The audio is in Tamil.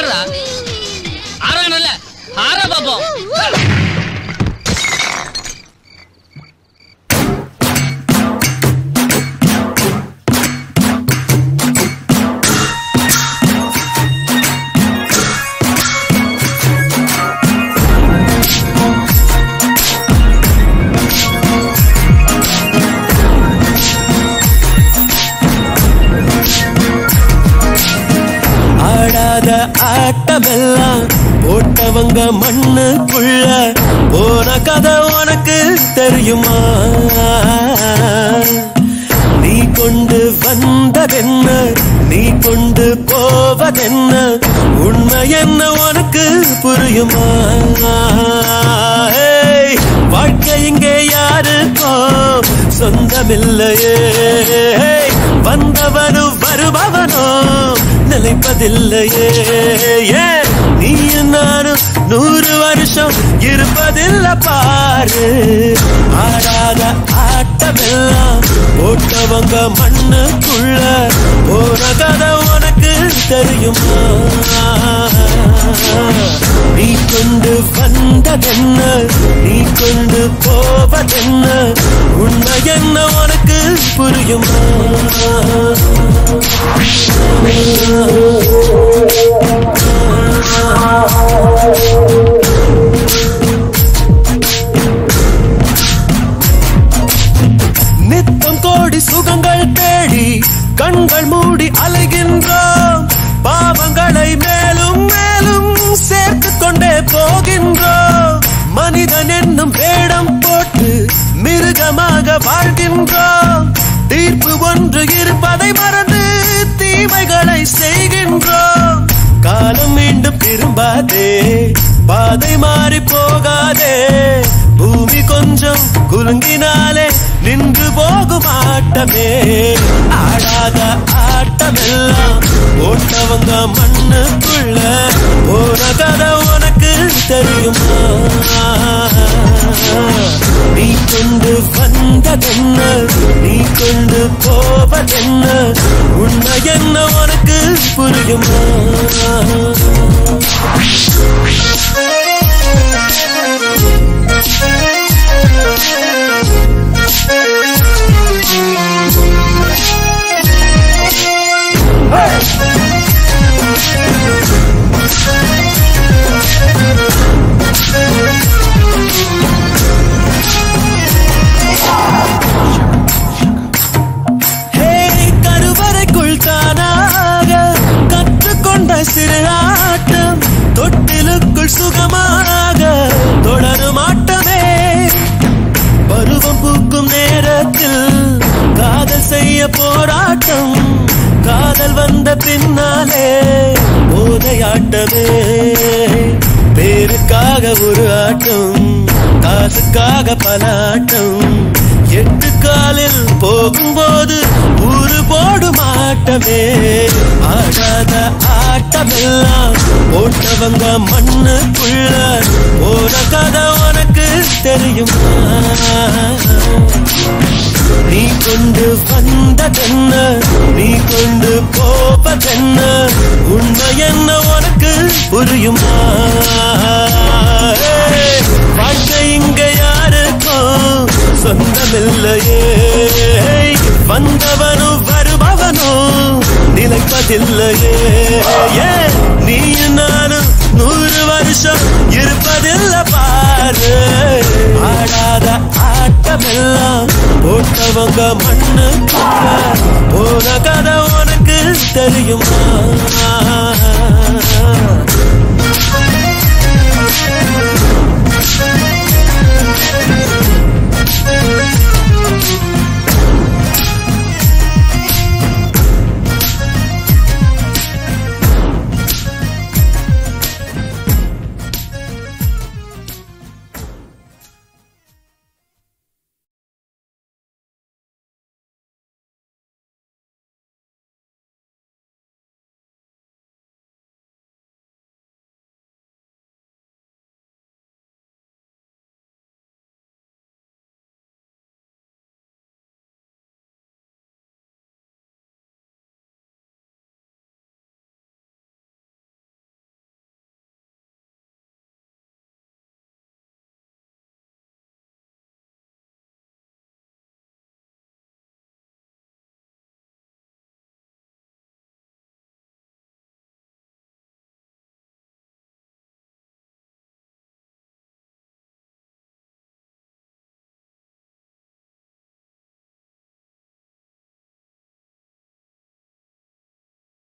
ஆறா ஆறானல்ல ஆறா பாப்போம் ஆடாத ஆட்டமெல்லாம் போட்டவங்க மண்ணுக்குள்ள போன கதை உனக்கு தெரியுமா நீ கொண்டு வந்ததென்ன நீ கொண்டு போவதென்ன உண்மை என்ன உனக்கு புரியுமா ஏய், வாழ்க்கை இங்கே யாருக்கோ சொந்தமில்லையே வந்தவனும் வருபவனோ நிலைப்பதில்லையே ஏன் நீ நானும் நூறு வருஷம் இருப்பதில்ல பாரு ஆடாத ஆட்டமெல்லாம் போட்டவங்க மண்ணுக்குள்ள போன கதை உனக்கு தெரியுமா நீ கொண்டு வந்ததென்ன நீ கொண்டு போவதென்ன உண்மை என்ன உனக்கு புரியுமா நித்தம் கோடி சுகங்கள் தேடி கண்கள் மூடி அலைகின்றோம் பாவங்களை மேலும் மேலும் சேர்த்து கொண்டே போகின்றோம் மனிதன் என்னும் வேடம் போட்டு மிருகமாக வாழ்கின்றோம் தீர்ப்பு ஒன்று இருப்பதை மறந்து தீமைகளை செய்கின்றோம் காலம் மீண்டும் திரும்பாதே பாதை மாறி போகாதே பூமி கொஞ்சம் குலுங்கினாலே நின்று போகும் ஆட்டமே ஆடாத ஆட்டமெல்லாம் போட்டவங்க மண்ணுக்குள்ள போன கதை உனக்கு தெரியுமா நீ கொண்டு வந்ததென்ன நீ கொண்டு போவதென்ன உண்மை என்ன உனக்கு புரியுமா ஹே, கருவறைக்குள் தானாக கற்றுக்கொண்ட சிறு ஆட்டம் தொட்டிலுக்குள் சுகமாக தொடரும் ஆட்டமே பருவம் பூக்கும் நேரத்தில் காதல் செய்ய போராட்டம் காதல் வந்த பின்னாலே போதையாட்டமே பேருக்காக ஒரு ஆட்டம் காசுக்காக பல ஆட்டம் எட்டு காலில் போகும்போது ஊரு போடும் ஆட்டமே ஆடாத ஆட்டமெல்லாம் போட்டவங்க மண்ணுக்குள்ள போன கதை உனக்கு தெரியுமா நீ கொண்டு வந்ததென்ன நீ கொண்டு போவதென்ன உண்மை என்ன உனக்கு புரியுமா ஏய், வாழ்க்கை இங்க யாருக்கும் சொந்தமில்லையே வந்தவனும் வருபவனும் நிலைப்பதில்லையே ஏன் நீ நானும் நூறு வருஷம் இருப்பதில்ல பாரு ஆடாத ஆட்டமெல்லாம் போட்டவங்க மண்ணு போன கதை உனக்கு தெரியுமா